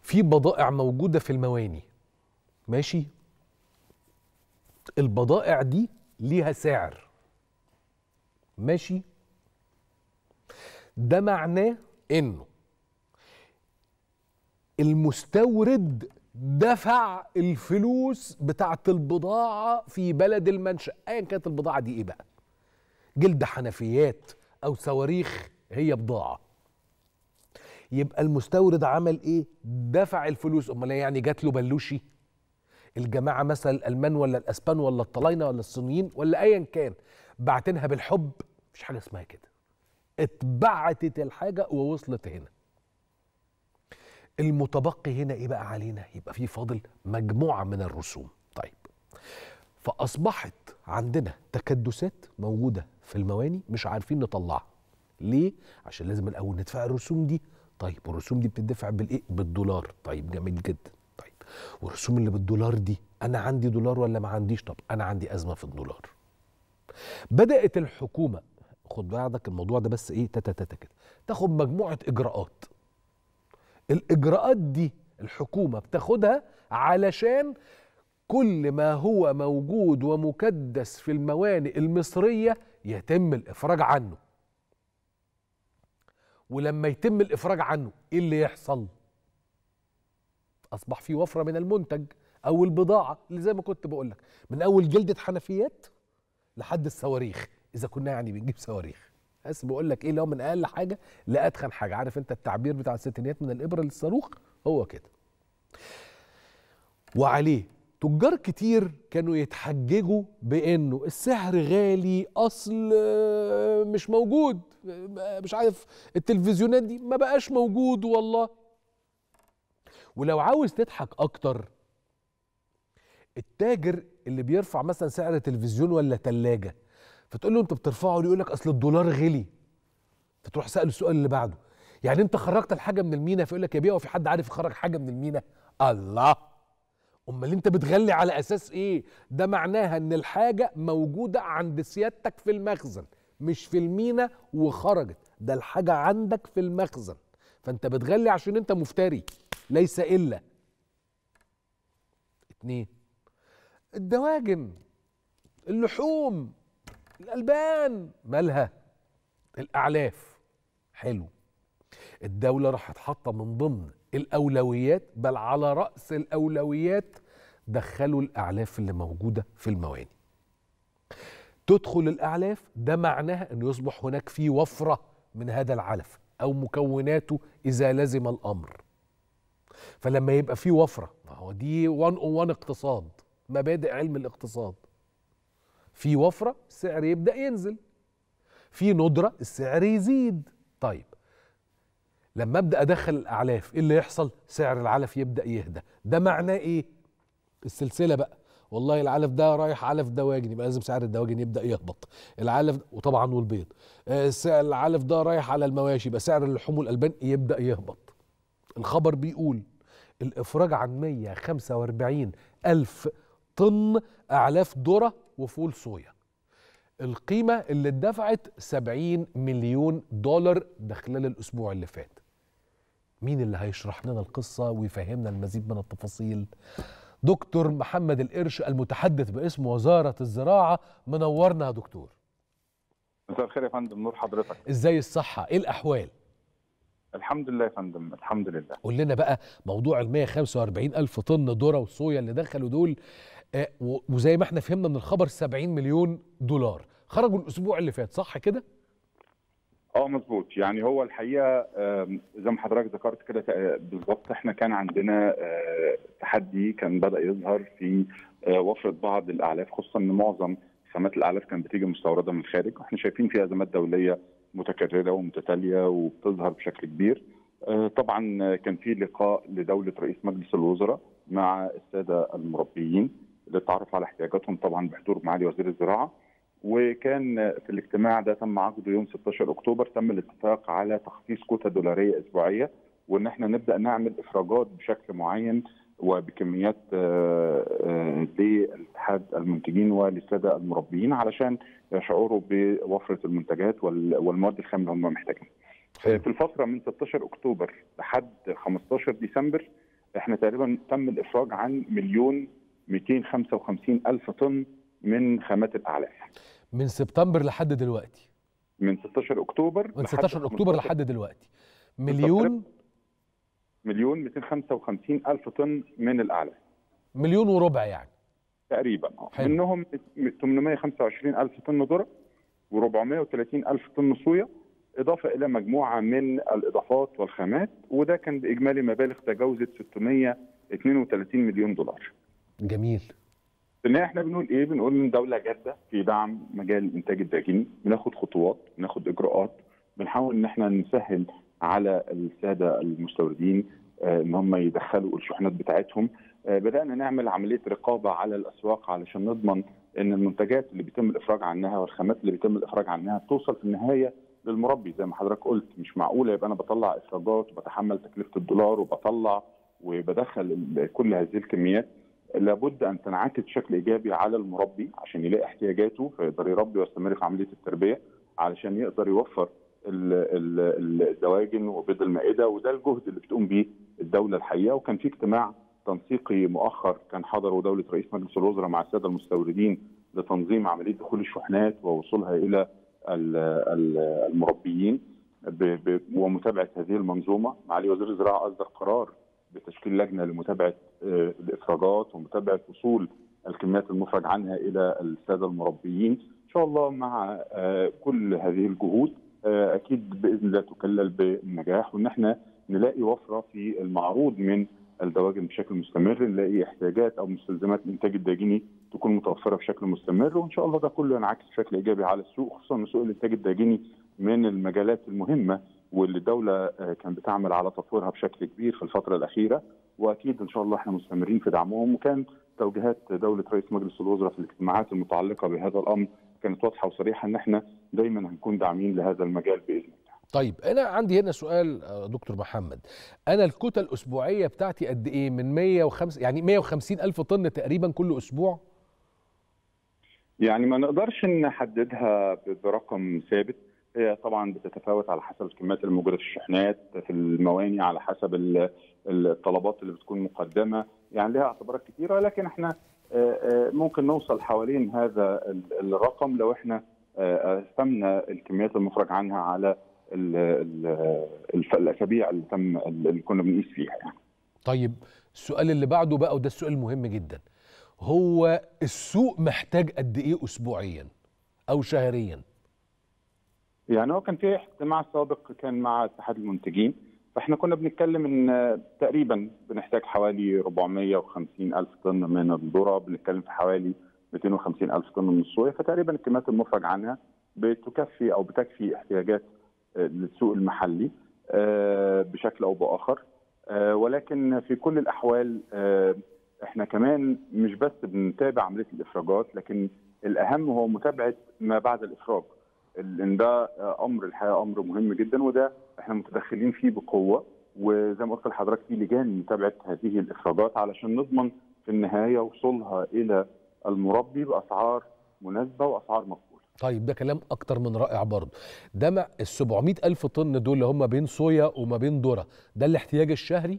في بضائع موجوده في المواني ماشي البضائع دي ليها سعر ماشي ده معناه انه المستورد دفع الفلوس بتاعت البضاعة في بلد المنشأ أيا كانت البضاعة دي إيه بقى جلد حنفيات أو صواريخ هي بضاعة يبقى المستورد عمل إيه دفع الفلوس أمال إيه يعني جات له بلوشي الجماعة مثلا الألمان ولا الأسبان ولا الطلاينة ولا الصينيين ولا أيا كان بعتنها بالحب مفيش حاجة اسمها كده اتبعتت الحاجة ووصلت هنا المتبقي هنا ايه بقى علينا يبقى في فاضل مجموعه من الرسوم طيب فاصبحت عندنا تكدسات موجوده في المواني مش عارفين نطلعها ليه عشان لازم الاول ندفع الرسوم دي طيب والرسوم دي بتدفع بالايه بالدولار طيب جميل جدا طيب والرسوم اللي بالدولار دي انا عندي دولار ولا ما عنديش طب انا عندي ازمه في الدولار بدات الحكومه خد بعضك الموضوع ده بس ايه تاتا تاتا كده تاخد مجموعه اجراءات الاجراءات دي الحكومه بتاخدها علشان كل ما هو موجود ومكدس في الموانئ المصريه يتم الافراج عنه ولما يتم الافراج عنه ايه اللي يحصل اصبح في وفره من المنتج او البضاعه اللي زي ما كنت بقول لك من اول جلده حنفيات لحد الصواريخ اذا كنا يعني بنجيب صواريخ بس بقول لك ايه اللي هو من اقل حاجه لاتخن حاجه عارف انت التعبير بتاع الستينيات من الابره للصاروخ هو كده وعليه تجار كتير كانوا يتحججوا بانه السعر غالي اصل مش موجود مش عارف التلفزيونات دي ما بقاش موجود والله ولو عاوز تضحك اكتر التاجر اللي بيرفع مثلا سعر تلفزيون ولا تلاجه فتقول له انت بترفعه ليه يقول لك اصل الدولار غلي فتروح سأله السؤال اللي بعده يعني انت خرجت الحاجه من المينا فيقول لك يا بيه هو في حد عارف يخرج حاجه من المينا الله امال انت بتغلي على اساس ايه ده معناها ان الحاجه موجوده عند سيادتك في المخزن مش في المينا وخرجت ده الحاجه عندك في المخزن فانت بتغلي عشان انت مفتري ليس الا اتنين الدواجن اللحوم الألبان مالها الأعلاف حلو الدولة راحت حاطة من ضمن الأولويات بل على رأس الأولويات دخلوا الأعلاف اللي موجودة في المواني تدخل الأعلاف ده معناها أن يصبح هناك في وفرة من هذا العلف أو مكوناته إذا لزم الأمر فلما يبقى في وفرة ما هو دي 101 اقتصاد مبادئ علم الاقتصاد في وفرة السعر يبدأ ينزل في ندرة السعر يزيد طيب لما ابدا ادخل الاعلاف ايه اللي يحصل سعر العلف يبدا يهدى ده معناه ايه السلسله بقى والله العلف ده رايح علف دواجن يبقى لازم سعر الدواجن يبدا يهبط العلف وطبعا والبيض آه سعر العلف ده رايح على المواشي يبقى سعر اللحوم والالبان يبدا يهبط الخبر بيقول الافراج عن 145 الف طن اعلاف ذره وفول صويا القيمة اللي اتدفعت 70 مليون دولار ده خلال الأسبوع اللي فات مين اللي هيشرح لنا القصة ويفهمنا المزيد من التفاصيل دكتور محمد القرش المتحدث باسم وزارة الزراعة منورنا يا دكتور مساء الخير يا فندم نور حضرتك ازاي الصحة ايه الأحوال الحمد لله يا فندم الحمد لله قول لنا بقى موضوع ال 145 ألف طن ذرة وصويا اللي دخلوا دول آه، و- وزي ما احنا فهمنا من الخبر 70 مليون دولار خرجوا الأسبوع اللي فات صح كده؟ اه مظبوط يعني هو الحقيقه آم، زي ما حضرتك ذكرت كده آه، بالظبط احنا كان عندنا آه، تحدي كان بدا يظهر في آه، وفره بعض الاعلاف خصوصا ان معظم خامات الاعلاف كانت بتيجي مستورده من الخارج واحنا شايفين في ازمات دوليه متكرره ومتتاليه وبتظهر بشكل كبير آه، طبعا آه، كان في لقاء لدوله رئيس مجلس الوزراء مع الساده المربيين للتعرف على احتياجاتهم طبعا بحضور معالي وزير الزراعه وكان في الاجتماع ده تم عقده يوم 16 اكتوبر تم الاتفاق على تخصيص كوتا دولاريه اسبوعيه وان احنا نبدا نعمل افراجات بشكل معين وبكميات آه، آه، لاتحاد المنتجين وللساده المربيين علشان يشعروا بوفره المنتجات وال- والمواد الخام اللي هم محتاجينها. آه، في الفتره من 16 اكتوبر لحد 15 ديسمبر احنا تقريبا تم الافراج عن مليون 255 الف طن من خامات الاعلاف من سبتمبر لحد دلوقتي من 16 اكتوبر من لحد 16 اكتوبر 15 لحد دلوقتي مليون مليون 255 الف طن من الاعلاف مليون وربع يعني تقريبا اه حلو. منهم 825 الف طن ذره و430 الف طن صويا اضافه الى مجموعه من الاضافات والخامات وده كان باجمالي مبالغ تجاوزت 632 مليون دولار. جميل في النهايه احنا بنقول ايه؟ بنقول ان دوله جاده في دعم مجال الانتاج الداخلي، بناخد خطوات، بناخد اجراءات، بنحاول ان احنا نسهل على الساده المستوردين آه، ان هم يدخلوا الشحنات بتاعتهم، آه، بدانا نعمل عمليه رقابه على الاسواق علشان نضمن ان المنتجات اللي بيتم الافراج عنها والخامات اللي بيتم الافراج عنها بتوصل في النهايه للمربي زي ما حضرتك قلت مش معقوله يبقى انا بطلع افراجات وبتحمل تكلفه الدولار وبطلع وبدخل ال- كل هذه الكميات لابد ان تنعكس بشكل ايجابي على المربي عشان يلاقي احتياجاته فيقدر يربي ويستمر في عمليه التربيه علشان يقدر يوفر ال- ال- الدواجن وبيض المائده وده الجهد اللي بتقوم بيه الدوله الحقيقه وكان في اجتماع تنسيقي مؤخر كان حضره دوله رئيس مجلس الوزراء مع الساده المستوردين لتنظيم عمليه دخول الشحنات ووصولها الى ال- ال- المربيين ب- ب- ومتابعه هذه المنظومه معالي وزير الزراعه اصدر قرار بتشكيل لجنه لمتابعه آه، الافراجات ومتابعه وصول الكميات المفرج عنها الى الساده المربيين ان شاء الله مع آه، كل هذه الجهود آه، اكيد باذن الله تكلل بالنجاح وان احنا نلاقي وفره في المعروض من الدواجن بشكل مستمر نلاقي احتياجات او مستلزمات الانتاج الداجيني تكون متوفره بشكل مستمر وان شاء الله ده كله ينعكس بشكل ايجابي على السوق خصوصا ان سوق الانتاج الداجيني من المجالات المهمه واللي الدوله آه، كانت بتعمل على تطويرها بشكل كبير في الفتره الاخيره واكيد ان شاء الله احنا مستمرين في دعمهم وكان توجيهات دوله رئيس مجلس الوزراء في الاجتماعات المتعلقه بهذا الامر كانت واضحه وصريحه ان احنا دايما هنكون داعمين لهذا المجال باذن الله. طيب انا عندي هنا سؤال آه، دكتور محمد انا الكوتا الاسبوعيه بتاعتي قد ايه من 105 يعني 150 الف طن تقريبا كل اسبوع يعني ما نقدرش نحددها ب- برقم ثابت هي طبعا بتتفاوت على حسب الكميات الموجوده في الشحنات في المواني على حسب ال- الطلبات اللي بتكون مقدمه يعني لها اعتبارات كثيره لكن احنا آه، آه، ممكن نوصل حوالين هذا ال- الرقم لو احنا آه، قسمنا الكميات المفرج عنها على ال- ال- الف- الاسابيع اللي تم اللي كنا بنقيس فيها يعني. طيب السؤال اللي بعده بقى وده السؤال المهم جدا هو السوق محتاج قد ايه اسبوعيا او شهريا يعني هو كان في اجتماع سابق كان مع اتحاد المنتجين فاحنا كنا بنتكلم ان آه، تقريبا بنحتاج حوالي 450 الف طن من الذره بنتكلم في حوالي 250 الف طن من الصويا فتقريبا الكميات المفرج عنها بتكفي او بتكفي احتياجات آه، للسوق المحلي آه، بشكل او باخر آه، ولكن في كل الاحوال آه، احنا كمان مش بس بنتابع عمليه الافراجات لكن الاهم هو متابعه ما بعد الافراج لان ده امر الحقيقه امر مهم جدا وده احنا متدخلين فيه بقوه وزي ما قلت لحضرتك في لجان متابعه هذه الافراجات علشان نضمن في النهايه وصولها الى المربي باسعار مناسبه واسعار مقبوله. طيب ده كلام اكتر من رائع برضه ده مع ال 700 الف طن دول اللي هم بين صويا وما بين ذره ده الاحتياج الشهري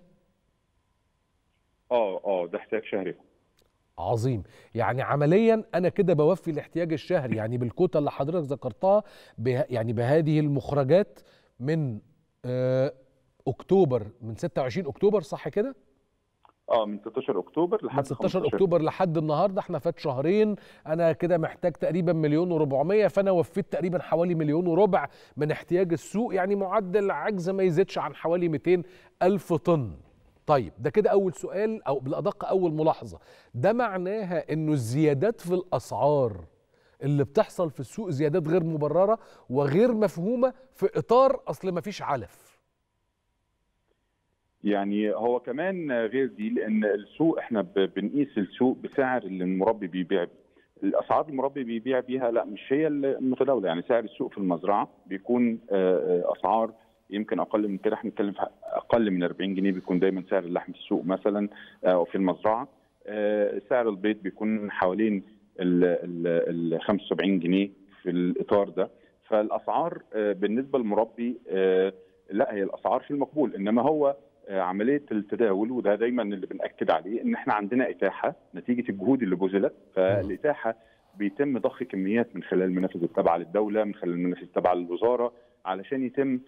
اه اه ده احتياج شهري. عظيم يعني عمليا انا كده بوفي الاحتياج الشهري يعني بالكوتا اللي حضرتك ذكرتها به يعني بهذه المخرجات من آه اكتوبر من 26 اكتوبر صح كده اه من 16 اكتوبر لحد من 16 15 اكتوبر لحد النهارده احنا فات شهرين انا كده محتاج تقريبا مليون و400 فانا وفيت تقريبا حوالي مليون وربع من احتياج السوق يعني معدل عجز ما يزيدش عن حوالي 200 الف طن طيب ده كده اول سؤال او بالادق اول ملاحظه ده معناها انه الزيادات في الاسعار اللي بتحصل في السوق زيادات غير مبرره وغير مفهومه في اطار اصل ما فيش علف يعني هو كمان غير دي لان السوق احنا ب- بنقيس السوق بسعر اللي المربي بيبيع بيه. الاسعار المربي بيبيع بيها لا مش هي المتداوله يعني سعر السوق في المزرعه بيكون آه، آه، اسعار يمكن اقل من كده احنا بنتكلم في اقل من 40 جنيه بيكون دايما سعر اللحم في السوق مثلا آه، او في المزرعه آه، سعر البيض بيكون حوالين ال ال- ال 75 جنيه في الاطار ده فالاسعار آه، بالنسبه للمربي آه، لا هي الاسعار في المقبول انما هو عمليه التداول وده دايما اللي بناكد عليه ان احنا عندنا اتاحه نتيجه الجهود اللي بذلت فالاتاحه بيتم ضخ كميات من خلال المنافذ التابعه للدوله من خلال المنافذ التابعه للوزاره علشان يتم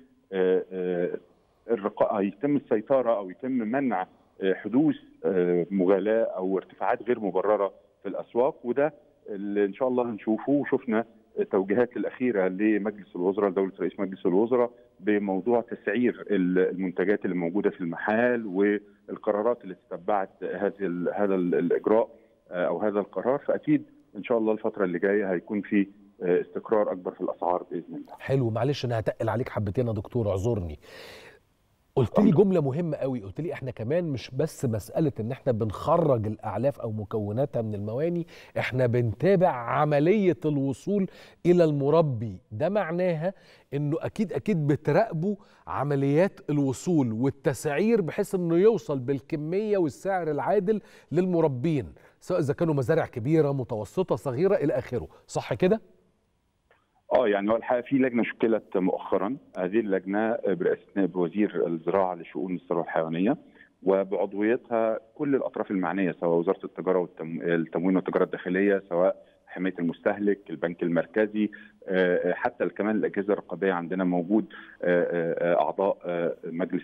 الرقاء يتم السيطره او يتم منع حدوث مغالاه او ارتفاعات غير مبرره في الاسواق وده اللي ان شاء الله هنشوفه وشفنا التوجيهات الاخيره لمجلس الوزراء لدوله رئيس مجلس الوزراء بموضوع تسعير المنتجات اللي موجوده في المحال والقرارات اللي تتبعت هذه هذا الاجراء او هذا القرار فاكيد ان شاء الله الفتره اللي جايه هيكون في استقرار اكبر في الاسعار باذن الله. حلو معلش انا هتقل عليك حبتين يا دكتور اعذرني. قلت لي جمله مهمه قوي قلت لي احنا كمان مش بس مساله ان احنا بنخرج الاعلاف او مكوناتها من المواني احنا بنتابع عمليه الوصول الى المربي ده معناها انه اكيد اكيد بتراقبوا عمليات الوصول والتسعير بحيث انه يوصل بالكميه والسعر العادل للمربين سواء اذا كانوا مزارع كبيره متوسطه صغيره الى اخره صح كده اه يعني هو الحقيقه في لجنه شكلت مؤخرا هذه اللجنه برئاسه نائب وزير الزراعه لشؤون الثروه الحيوانيه وبعضويتها كل الاطراف المعنيه سواء وزاره التجاره والتموين والتجاره الداخليه سواء حمايه المستهلك البنك المركزي حتى كمان الاجهزه الرقابيه عندنا موجود اعضاء مجلس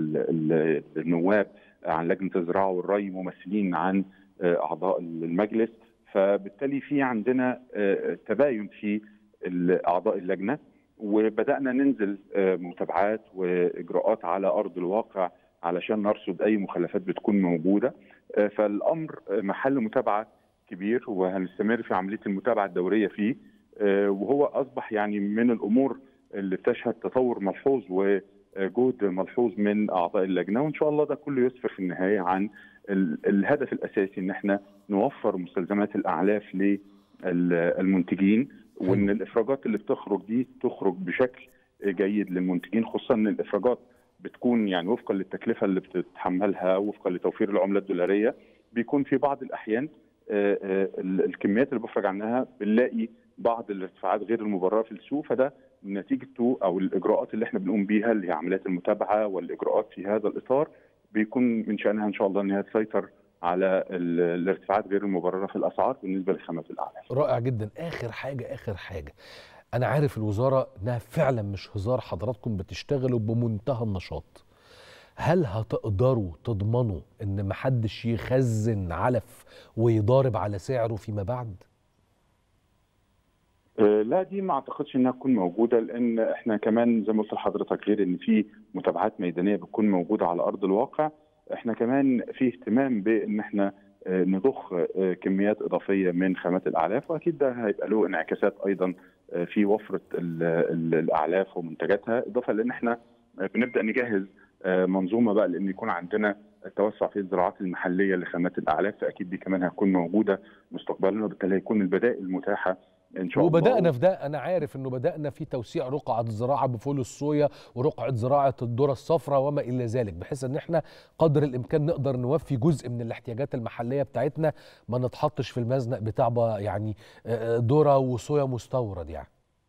النواب عن لجنه الزراعه والري ممثلين عن اعضاء المجلس فبالتالي في عندنا تباين في اعضاء اللجنه وبدانا ننزل متابعات واجراءات على ارض الواقع علشان نرصد اي مخالفات بتكون موجوده فالامر محل متابعه كبير وهنستمر في عمليه المتابعه الدوريه فيه وهو اصبح يعني من الامور اللي تشهد تطور ملحوظ وجهد ملحوظ من اعضاء اللجنه وان شاء الله ده كله يسفر في النهايه عن الهدف الاساسي ان احنا نوفر مستلزمات الاعلاف للمنتجين وان الافراجات اللي بتخرج دي تخرج بشكل جيد للمنتجين خصوصا ان الافراجات بتكون يعني وفقا للتكلفه اللي بتتحملها وفقا لتوفير العمله الدولاريه بيكون في بعض الاحيان الكميات اللي بفرج عنها بنلاقي بعض الارتفاعات غير المبرره في السوق فده نتيجته او الاجراءات اللي احنا بنقوم بيها اللي هي عمليات المتابعه والاجراءات في هذا الاطار بيكون من شانها ان شاء الله انها تسيطر على الارتفاعات غير المبرره في الاسعار بالنسبه لخامات الاعلاف. رائع جدا، اخر حاجه اخر حاجه انا عارف الوزاره انها فعلا مش هزار حضراتكم بتشتغلوا بمنتهى النشاط. هل هتقدروا تضمنوا ان محدش يخزن علف ويضارب على سعره فيما بعد؟ لا دي ما اعتقدش انها تكون موجوده لان احنا كمان زي ما قلت لحضرتك غير ان في متابعات ميدانيه بتكون موجوده على ارض الواقع احنا كمان في اهتمام بان احنا نضخ كميات اضافيه من خامات الاعلاف واكيد ده هيبقى له انعكاسات ايضا في وفره الاعلاف ومنتجاتها اضافه لان احنا بنبدا نجهز منظومه بقى لان يكون عندنا التوسع في الزراعات المحليه لخامات الاعلاف فاكيد دي كمان هتكون موجوده مستقبلا وبالتالي هيكون البدائل متاحه ان شاء الله وبدانا في ده انا عارف انه بدانا في توسيع رقعه الزراعه بفول الصويا ورقعه زراعه الذره الصفراء وما الى ذلك بحيث ان احنا قدر الامكان نقدر نوفي جزء من الاحتياجات المحليه بتاعتنا ما نتحطش في المزنق بتاع يعني ذره وصويا مستورد يعني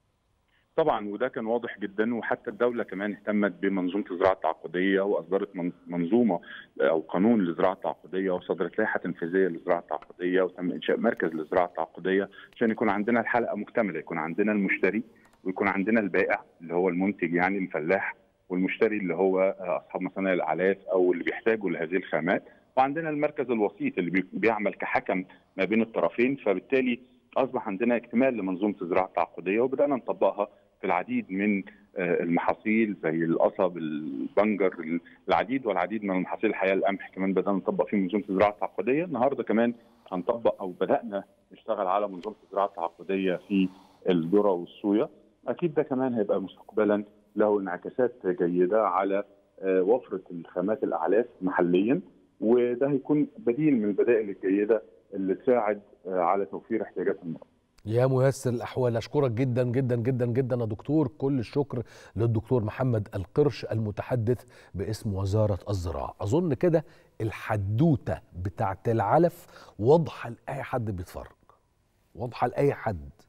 طبعا وده كان واضح جدا وحتى الدوله كمان اهتمت بمنظومه الزراعه التعاقديه واصدرت منظومه او قانون للزراعه التعاقديه وصدرت لائحه تنفيذيه للزراعه التعاقديه وتم انشاء مركز للزراعه التعاقديه عشان يكون عندنا الحلقه مكتمله يكون عندنا المشتري ويكون عندنا البائع اللي هو المنتج يعني الفلاح والمشتري اللي هو اصحاب مصانع الاعلاف او اللي بيحتاجوا لهذه الخامات وعندنا المركز الوسيط اللي بيعمل كحكم ما بين الطرفين فبالتالي اصبح عندنا اكتمال لمنظومه الزراعه التعاقديه وبدانا نطبقها في العديد من المحاصيل زي القصب البنجر العديد والعديد من المحاصيل الحقيقه القمح كمان بدانا نطبق فيه منظومه الزراعه التعاقديه النهارده كمان هنطبق او بدانا نشتغل على منظومه الزراعه التعاقديه في الذره والصويا اكيد ده كمان هيبقى مستقبلا له انعكاسات جيده على وفره الخامات الاعلاف محليا وده هيكون بديل من البدائل الجيده اللي تساعد على توفير احتياجات المرضى يا ميسر الاحوال اشكرك جدا جدا جدا جدا يا دكتور كل الشكر للدكتور محمد القرش المتحدث باسم وزاره الزراعه اظن كده الحدوته بتاعت العلف واضحه لاي حد بيتفرج واضحه لاي حد